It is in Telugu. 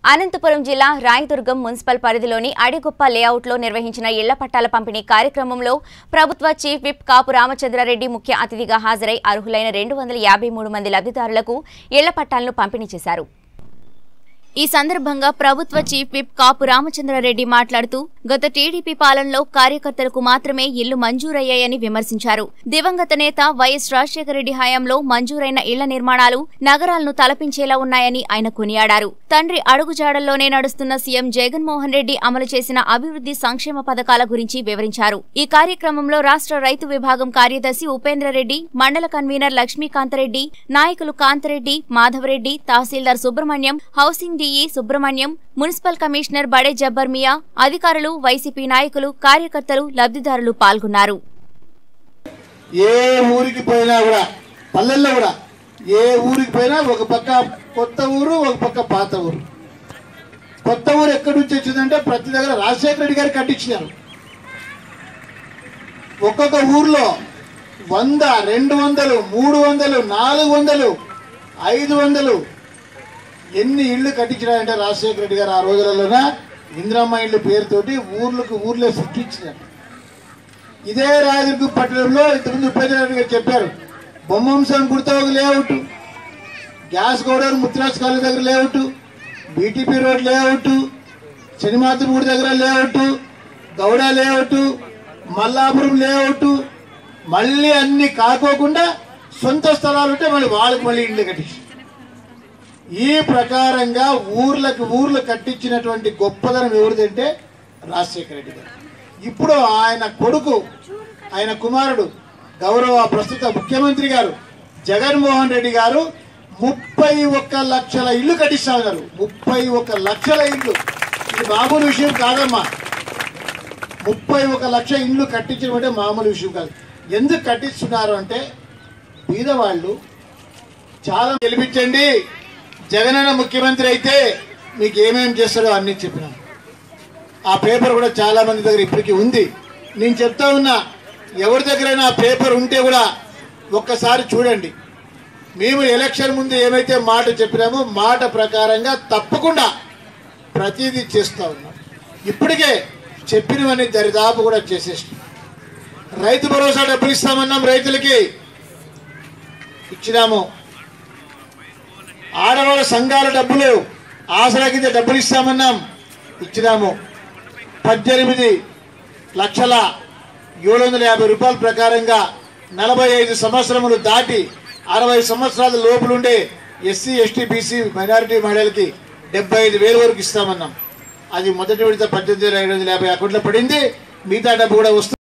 అనంతపురం జిల్లా రాయదుర్గం మున్సిపల్ పరిధిలోని అడిగొప్ప లేఅవుట్లో నిర్వహించిన ఇళ్ల పట్టాల పంపిణీ కార్యక్రమంలో ప్రభుత్వ చీఫ్ విప్ కాపు రామచంద్రారెడ్డి ముఖ్య అతిథిగా హాజరై అర్హులైన రెండు వందల యాభై మూడు మంది లబ్ధిదారులకు ఇళ్ల పట్టాలను పంపిణీ చేశారు ఈ సందర్భంగా ప్రభుత్వ చీఫ్ విప్ కాపు రామచంద్రారెడ్డి మాట్లాడుతూ గత టీడీపీ పాలనలో కార్యకర్తలకు మాత్రమే ఇళ్లు మంజూరయ్యాయని విమర్శించారు దివంగత నేత వైఎస్ రాజశేఖర రెడ్డి హయాంలో మంజూరైన ఇళ్ల నిర్మాణాలు నగరాలను తలపించేలా ఉన్నాయని ఆయన కొనియాడారు తండ్రి అడుగుజాడల్లోనే నడుస్తున్న సీఎం జగన్మోహన్ రెడ్డి అమలు చేసిన అభివృద్ధి సంక్షేమ పథకాల గురించి వివరించారు ఈ కార్యక్రమంలో రాష్ట్ర రైతు విభాగం కార్యదర్శి ఉపేంద్రరెడ్డి మండల కన్వీనర్ లక్ష్మీకాంతరెడ్డి నాయకులు కాంతరెడ్డి మాధవరెడ్డి తహసీల్దార్ Subrahmanyam housing DE Subrahmanyam municipal commissioner Bade Jabbar మియా అధికారులు వైసీపీ నాయకులు కార్యకర్తలు లబ్ధిదారులు పాల్గొన్నారు ఏ ఊరికి పోయినా కూడా పల్లెల్లో కూడా ఏ ఊరికి పోయినా ఒక పక్క కొత్త ఊరు ఒక పక్క పాత ఊరు కొత్త ఊరు ఎక్కడి నుంచి వచ్చిందంటే ప్రతి దగ్గర రాజశేఖర రెడ్డి గారు కట్టించినారు ఒక్కొక్క ఊర్లో వంద రెండు వందలు మూడు వందలు నాలుగు వందలు ఐదు వందలు ఎన్ని ఇళ్ళు కట్టించినారంటే రాజశేఖర రెడ్డి గారు ఆ రోజులలోన ఇందిరమ్మ ఇళ్ళు పేరుతోటి ఊర్లకు ఊర్లో సృష్టించినారు ఇదే రాజుకు పట్టణంలో ఇంతకుముందు ఉపేంద్ర గారు చెప్పారు బొమ్మంశం గుర్త ఒక layout gas godown Mutraj college దగ్గర లేఅవుట్ బీటీపీ రోడ్ లేఅవుట్ శనిమాతం గుడి దగ్గర layout Gowda layout Mallapuram layout మళ్ళీ అన్ని కాకోకుండా సొంత స్థలాలు ఉంటే మళ్ళీ వాళ్ళకి మళ్ళీ ఇల్లు కట్టించి ఈ ప్రకారంగా ఊర్లకు ఊర్లు కట్టించినటువంటి గొప్పదనం ఎవరిదంటే రాజశేఖర రెడ్డి గారు ఇప్పుడు ఆయన కొడుకు ఆయన కుమారుడు గౌరవ ప్రస్తుత ముఖ్యమంత్రి గారు జగన్మోహన్ రెడ్డి గారు ముప్పై ఒక్క లక్షల ఇల్లు కట్టిస్తా ఉన్నారు ముప్పై ఒక్క లక్షల ఇల్లు ఇది మామూలు విషయం కాదమ్మా ముప్పై ఒక లక్ష ఇండ్లు కట్టించడం అంటే మామూలు విషయం కాదు ఎందుకు కట్టిస్తున్నారు అంటే బీదవాళ్ళు చాలా గెలిపించండి జగనన్న ముఖ్యమంత్రి అయితే మీకు ఏమేం చేస్తాడో అన్ని చెప్పినాను ఆ పేపర్ కూడా చాలా మంది దగ్గర ఇప్పటికీ ఉంది నేను చెప్తా ఉన్నా ఎవరి దగ్గరైనా ఆ పేపర్ ఉంటే కూడా ఒక్కసారి చూడండి మేము ఎలక్షన్ ముందు ఏమైతే మాట చెప్పినామో మాట ప్రకారంగా తప్పకుండా ప్రతిదీ చేస్తూ ఉన్నాం ఇప్పటికే చెప్పినవన్నీ దరిదాపు కూడా చేసేసినాం రైతు భరోసా డబ్బులు ఇస్తామన్నాం రైతులకి ఇచ్చినాము ఆడవాళ్ళ సంఘాల డబ్బులు ఆసరా కింద డబ్బులు ఇస్తామన్నాం ఇచ్చినాము పద్దెనిమిది లక్షల ఏడు వందల యాభై రూపాయల ప్రకారంగా నలభై ఐదు సంవత్సరములు దాటి అరవై సంవత్సరాల లోపులుండే ఎస్సీ ఎస్టీ బీసీ మైనారిటీ మహిళలకి డెబ్బై ఐదు వేల వరకు ఇస్తామన్నాం అది మొదటి విడత పద్దెనిమిది వేల ఐదు వందల యాభై అకౌంట్లో పడింది మిగతా డబ్బు కూడా వస్తుంది